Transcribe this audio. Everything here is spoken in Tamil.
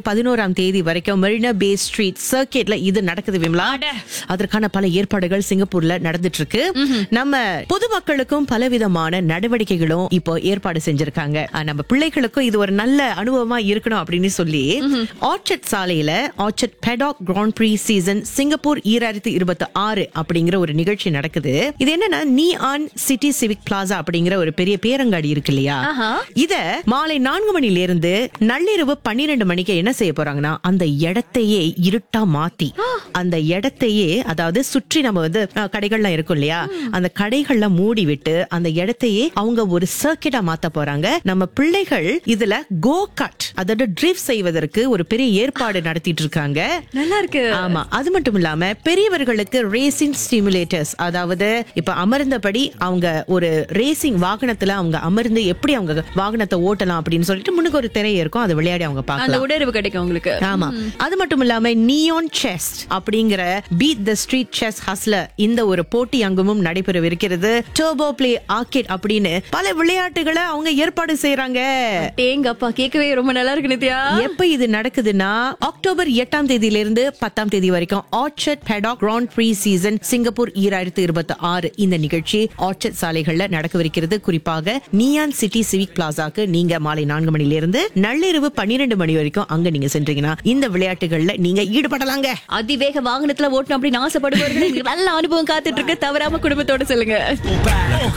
பதினோராம் தேதி வரைக்கும் மெரினா பே ஸ்ட்ரீட் சர்க்கிட்ல இது நடக்குது விமலா அதற்கான பல ஏற்பாடுகள் சிங்கப்பூர்ல நடந்துட்டு இருக்கு நம்ம பொதுமக்களுக்கும் பலவிதமான நடவடிக்கைகளும் இப்போ ஏற்பாடு செஞ்சிருக்காங்க அஹ் நம்ம பிள்ளைகளுக்கும் இது ஒரு நல்ல அனுபவமா இருக்கணும் அப்படின்னு சொல்லி ஆர்ச்சர்ட் சாலையில Orchard Paddock Grand Prix season Singapore ஈராயிரத்தி இருபத்தி ஆறு அப்படிங்கிற ஒரு நிகழ்ச்சி நடக்குது இது என்னன்னா நீ ஆன் சிட்டி சிவிக் பிளாசா அப்படிங்கிற ஒரு பெரிய பேரங்காடி இருக்கு இல்லையா ஆஹா. இத மாலை நான்கு மணில இருந்து நள்ளிரவு பன்னிரண்டு மணிக்கு என்ன செய்ய போறாங்கன்னா அந்த இடத்தையே இருட்டா மாத்தி அந்த இடத்தையே அதாவது சுற்றி நம்ம வந்து அஹ், கடைகள்லாம் இருக்கும் இல்லையா அந்த கடைகள்ல மூடி விட்டு அந்த இடத்தையே அவங்க ஒரு சர்க்கிட்டா மாத்த போறாங்க நம்ம பிள்ளைகள் இதுல கோ கட் அதாவது ட்ரிஃப் செய்வதற்கு ஒரு பெரிய ஏற்பாடு நடத்திட்டு இருக்காங்க நல்லா இருக்கு ஆமா அது மட்டும் இல்லாம பெரியவர்களுக்கு ரேசிங் ஸ்டிமுலேட்டர்ஸ் அதாவது இப்ப அமர்ந்தபடி அவங்க ஒரு ரேசிங் வாகனத்துல அவங்க அமர்ந்து எப்படி அவங்க வாகனத்தை ஓட்டலாம் அப்படின்னு சொல்லிட்டு முன்னுக்கு ஒரு திரை இருக்கும் அதை விளையாடி அவங்க அந்த பார்க்கலாம் உணர்வு கிடைக்கும் உங்களுக்கு ஆமா அது மட்டும் இல்லாம நியோன் செஸ் அப்படிங்கிற பீட் த ஸ்ட்ரீட் செஸ் ஹஸ்ல இந்த ஒரு போட்டி அங்கமும் நடைபெறவிருக்கிறது டோபோ பிளே ஆர்கேட் அப்படின்னு பல விளையாட்டுகளை அவங்க ஏற்பாடு செய்யறாங்க தேங்கப்பா கேட்கவே ரொம்ப நல்லா இருக்கு நித்யா எப்ப இது நடக்குதுன்னா அக்டோபர் எட்டாம் தேதியில இருந்து பத்தாம் தேதி வரைக்கும் Orchard Paddock Grand Prix season Singapore ஈராயிரத்து இருபத்தி ஆறு இந்த நிகழ்ச்சி ஆர்ச்சர்ட் சாலைகள்ல நடக்கவிருக்கிறது குறிப்பாக நியான் சிட்டி சிவிக் பிளாசாக்கு நீங்க மாலை நான்கு மணில இருந்து நள்ளிரவு பன்னிரண்டு மணி வரைக்கும் அங்க நீங்க சென்றீங்கன்னா இந்த விளையாட்டுகள்ல நீங்க ஈடுபடலாங்க அதிவேக வாகனத்துல ஓட்டணும் அப்படின்னு ஆசைப்படுபவர்கள் நல்ல அனுபவம் காத்துட்டு இருக்கு தவறாம குடும்பத்தோட சொல்லுங்க